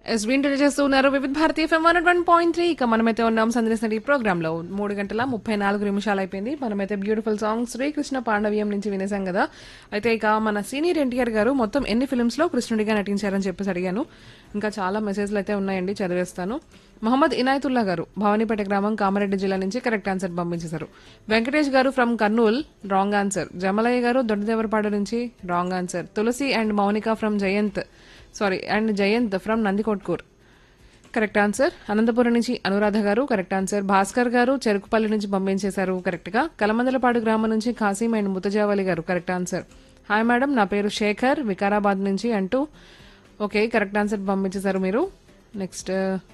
yes వింటర్ చేస్తున్నారు వివిధ భారతీయ FM one one point three ఇక మనమైతే ఉన్నాం సందర్శన ఈ ప్రోగ్రామ్ లో మూడు గంటల ముప్పై నాలుగు నిమిషాలు అయిపోయింది మనమైతే బ్యూటిఫుల్ సాంగ్ శ్రీకృష్ణ పాండవ్యం నుంచి వినేసాం కదా అయితే ఇక మన సీనియర్ ఎన్టీఆర్ గారు మొత్తం ఎన్ని ఫిల్మ్స్ లో కృష్ణుడిగా నటించారని చెప్పేసి అడిగాను ఇంకా చాలా మెసేజ్లు అయితే ఉన్నాయండి చదివేస్తాను మహమ్మద్ ఇనాయతుల్లా గారు భవానీపేట గ్రామం కామారెడ్డి జిల్లా నుంచి కరెక్ట్ ఆన్సర్ పంపించేశారు Venkatesh garu from Kurnool wrong answer Jamalayya garu Doddadevarapadu నుంచి wrong answer Tulasi and Mounika from Jayant sorry and Jayant from Nandikotkur correct answer Anantapuram నుంచి అనురాధ గారు కరెక్ట్ ఆన్సర్ భాస్కర్ గారు చెరుకుపల్లి నుంచి పంపించేశారు కరెక్ట్ గా కలమందలపాడు గ్రామం నుంచి ఖాసీం అండ్ ముతజావలి గారు కరెక్ట్ ఆన్సర్ హాయ్ మేడం నా పేరు శేఖర్ వికారాబాద్ నుంచి అంటూ ఓకే కరెక్ట్ ఆన్సర్ పంపించేశారు మీరు నెక్స్ట్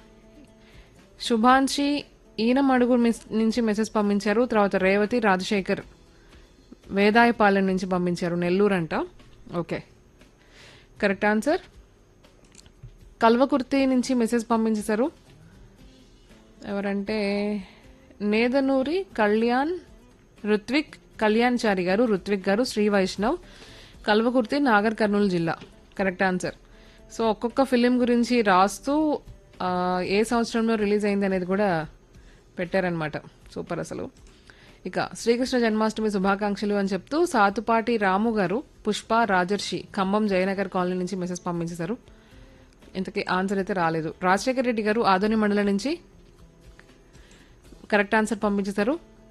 శుభాంశి ఈనం అడుగు మిస్- నుంచి మెసేజ్ పంపించారు తర్వాత రేవతి రాజశేఖర్ వేదాయపాలెం నుంచి పంపించారు నెల్లూరు అంట ఓకే కరెక్ట్ ఆన్సర్ కల్వకుర్తి నుంచి మెసేజ్ పంపించేశారు ఎవరంటే నేదనూరి కళ్యాణ్ రుత్విక్ కళ్యాణ్ చారి గారు రుత్విక్ గారు శ్రీ వైష్ణవ్ కల్వకుర్తి నాగర్ కర్నూలు జిల్లా కరెక్ట్ ఆన్సర్ సో ఒక్కొక్క ఫిలిం గురించి రాస్తూ ఆ, ఏ సంవత్సరంలో రిలీజ్ అయింది అనేది కూడా పెట్టారనమాట సూపర్ అసలు ఇక శ్రీకృష్ణ జన్మాష్టమి శుభాకాంక్షలు అని చెప్తూ సాతుపాటి రాము గారు పుష్ప రాజర్షి ఖమ్మం జయనగర్ కాలనీ నుంచి మెసేజ్ పంపించేశారు ఇంతకీ ఆన్సర్ అయితే రాలేదు రాజశేఖర్ రెడ్డి గారు ఆదోని మండలం నుంచి కరెక్ట్ ఆన్సర్ పంపించేశారు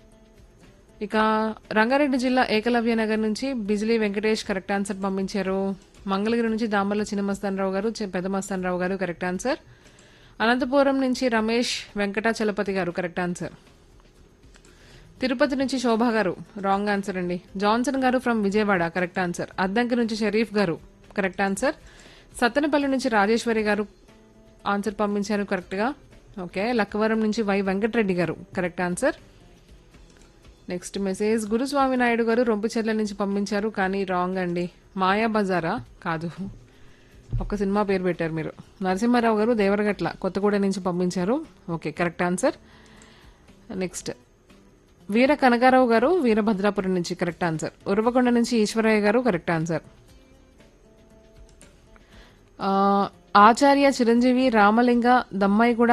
ఇక రంగారెడ్డి జిల్లా ఏకలవ్య నగర్ నుంచి బిజిలీ వెంకటేష్ కరెక్ట్ ఆన్సర్ పంపించారు మంగళగిరి నుంచి దామర్ల చిన్నమస్తానరావు గారు చి- పెద్దమస్తానరావు గారు కరెక్ట్ ఆన్సర్ అనంతపురం నుంచి రమేష్ వెంకటాచలపతి గారు కరెక్ట్ ఆన్సర్ తిరుపతి నుంచి శోభా గారు రాంగ్ ఆన్సర్ అండి Johnson garu from Vijayawada correct answer Addanki నుంచి షరీఫ్ గారు కరెక్ట్ ఆన్సర్ సత్తెనపల్లి నుంచి రాజేశ్వరి గారు ఆన్సర్ పంపించారు కరెక్ట్ గా ఓకే లక్కవరం నుంచి Y Venkatareddy garu correct answer next message Guruswamy Naidu garu Rompicherla నుంచి పంపించారు కానీ రాంగ్ అండి మాయా బజారా కాదు ఒక సినిమా పేరు పెట్టారు మీరు నరసింహారావు గారు దేవరగట్ల కొత్తగూడ నుంచి పంపించారు okay correct answer next Veera Kanakarao garu Veerabhadrapuram నుంచి కరెక్ట్ ఆన్సర్ ఉరవకొండ నుంచి ఈశ్వరయ్య గారు కరెక్ట్ ఆన్సర్ ఆ, ఆచార్య చిరంజీవి రామలింగ దమ్మాయి కూడా